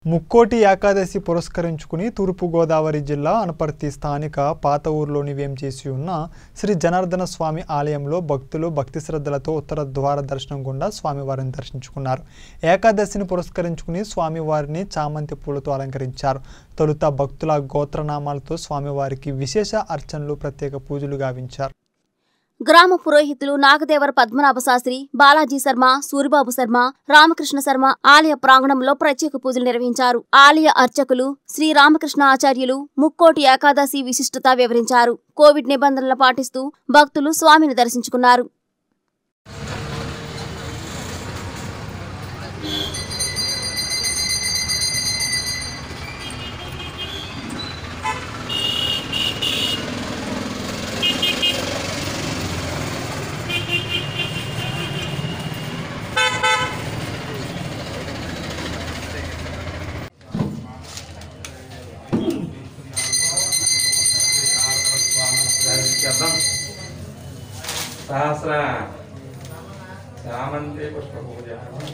ముక్కోటి ఏకాదశి పురస్కరించుకుని తూర్పుగోదావరి జిల్లా అనపర్తి స్థానిక పాత ఊర్లోని వేంచేసి ఉన్న శ్రీ జనార్దన స్వామి ఆలయంలో భక్తులు భక్తి శ్రద్ధలతో ఉత్తర ద్వార దర్శనం గుండా స్వామివారిని దర్శించుకున్నారు ఏకాదశిని పురస్కరించుకుని స్వామివారిని చామంతి పూలతో అలంకరించారు తొలుత భక్తుల గోత్రనామాలతో స్వామివారికి విశేష అర్చనలు ప్రత్యేక పూజలు గావించారు గ్రామ పురోహితులు నాగదేవర పద్మనాభ శాస్త్రి బాలాజీ శర్మ సూరిబాబు శర్మ రామకృష్ణ శర్మ ఆలయ ప్రాంగణంలో ప్రత్యేక పూజలు నిర్వహించారు ఆలయ అర్చకులు శ్రీ రామకృష్ణ ఆచార్యులు ముక్కోటి ఏకాదశి విశిష్టత వివరించారు కోవిడ్ నిబంధనలు పాటిస్తూ భక్తులు స్వామిని దర్శించుకున్నారు చేద్దాం సహస్ర చామంతి పుష్ప పూజ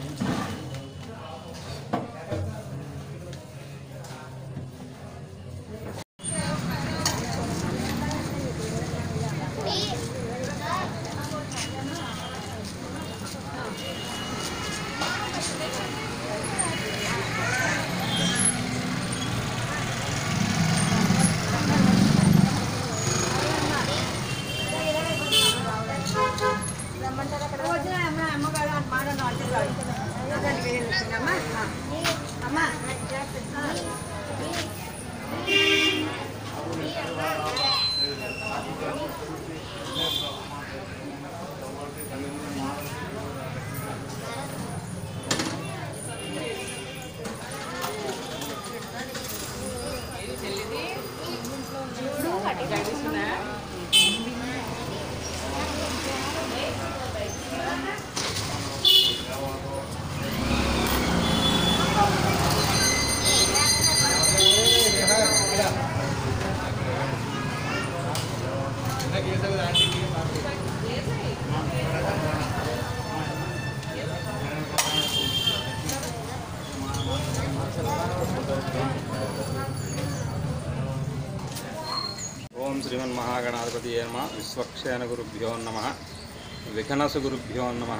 ఓం శ్రీమన్ మహాగణాధిపతి నమ విశ్వక్షేణ గురుభ్యో నమ విఘనస గురుభ్యో నమ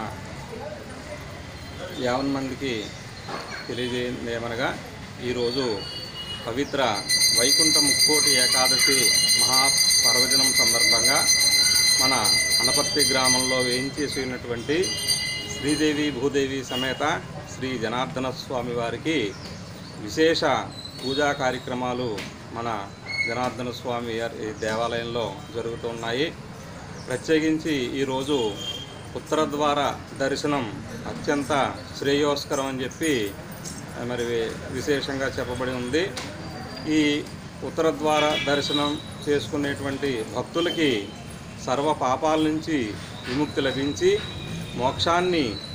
యావన్ మందికి తెలియజేయమనగా ఈరోజు పవిత్ర వైకుంఠ ముక్కోటి ఏకాదశి మహాపర్వదినం సందర్భంగా మన అనపర్తి గ్రామంలో వేయించేసి ఉన్నటువంటి శ్రీదేవి భూదేవి సమేత శ్రీ జనార్దన స్వామి వారికి విశేష పూజా కార్యక్రమాలు మన జనార్దన స్వామి వారి దేవాలయంలో జరుగుతున్నాయి ప్రత్యేకించి ఈరోజు ఉత్తర ద్వార దర్శనం అత్యంత శ్రేయోస్కరం అని చెప్పి ఆ, మరి వి- విశేషంగా చెప్పబడి ఉంది ఈ ఉత్తర ద్వార దర్శనం చేసుకునేటువంటి భక్తులకి సర్వ పాపాల నుంచి విముక్తి లభించి మోక్షాన్ని